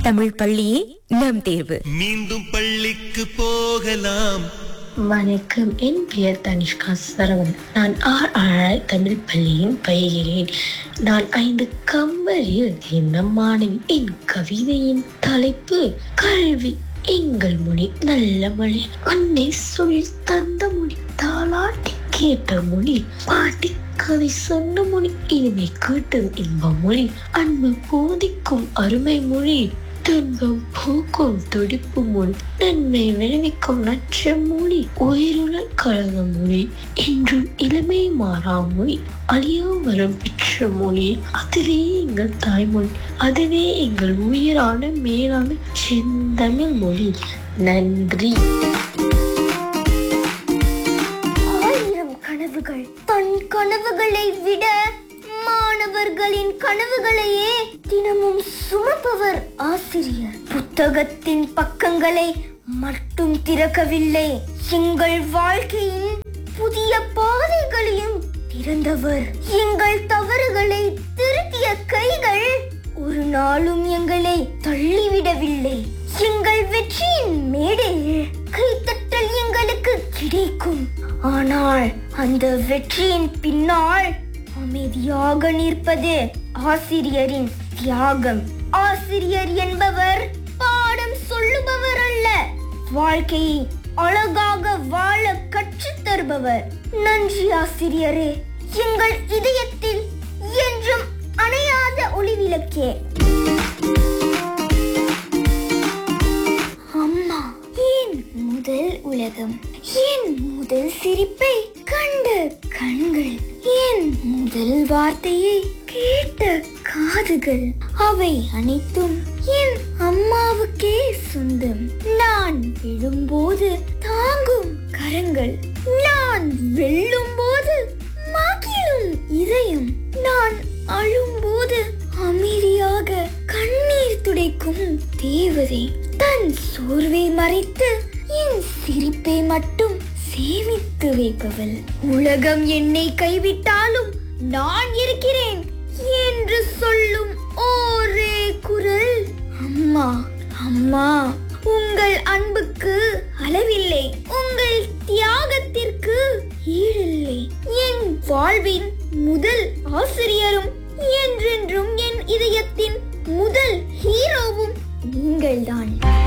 தமிழ் பள்ளியே நம் தேர்வு மீண்டும் பள்ளிக்கு போகலாம் வணக்கம் என் பெயர் தனிஷ்கா சரவணன் நான் ஆர் ஆழ் தமிழ் பள்ளியின் பயிகிறேன் நான் ஐந்து கம்பரில் இந்த மாணவி என் கவிதையின் தலைப்பு கல்வி எங்கள் மொழி நல்ல மொழி அன்னை சொல் தந்த மொழி தாளாட்டி கேட்ட மொழி பாட்டி கதை சொன்ன மொழி இனிமை கேட்டது இன்ப மொழி அன்பு போதிக்கும் அருமை மொழி துன்பம் பூக்கும் துடிப்பு மொழி நன்மை விளைவிக்கும் நற்ற மொழி உயிருடன் கலந்த மொழி என்றும் இளமை மாறா மொழி அழியா வரம் பெற்ற மொழி அதுவே எங்கள் தாய்மொழி அதுவே எங்கள் உயிரான மேலான செந்தமிழ் மொழி நன்றி ஆயிரம் கனவுகள் தன் கனவுகளை விட மாணவர்களின் கனவுகளையே தினமும் சுமப்பவர் ஆசிரியர் புத்தகத்தின் பக்கங்களை மட்டும் திறக்கவில்லை எங்கள் வாழ்க்கையின் புதிய பாதைகளையும் திறந்தவர் எங்கள் தவறுகளை திருத்திய கைகள் ஒரு நாளும் எங்களை தள்ளிவிடவில்லை எங்கள் வெற்றியின் மேடையில் கைத்தட்டல் எங்களுக்கு கிடைக்கும் ஆனால் அந்த வெற்றியின் பின்னால் அமைதியாக நிற்பது ஆசிரியரின் தியாகம் ஆசிரியர் என்பவர் பாடம் சொல்லுபவர் அல்ல வாழ்க்கையை அழகாக வாழ கற்றுத் தருபவர் நன்றி ஆசிரியரே எங்கள் இதயத்தில் என்றும் அணையாத ஒளி விளக்கே அம்மா என் முதல் உலகம் என் முதல் சிரிப்பை கண்ட கண்கள் என் முதல் வார்த்தையை கேட்ட காதுகள் அவை அனைத்தும் என் அம்மாவுக்கே சொந்தம் நான் விழும்போது தாங்கும் கரங்கள் நான் வெல்லும் போது மகிழும் இதயம் நான் அழும்போது அமைதியாக கண்ணீர் துடைக்கும் தேவதை தன் சோர்வை மறைத்து என் சிரிப்பை மட்டும் சேமித்து வைப்பவள் உலகம் என்னை கைவிட்டாலும் நான் இருக்கிறேன் என்று சொல்லும் ஒரே குரல் அம்மா அம்மா உங்கள் அன்புக்கு அளவில்லை உங்கள் தியாகத்திற்கு ஈடில்லை என் வாழ்வின் முதல் ஆசிரியரும் என்றென்றும் என் இதயத்தின் முதல் ஹீரோவும் நீங்கள்தான்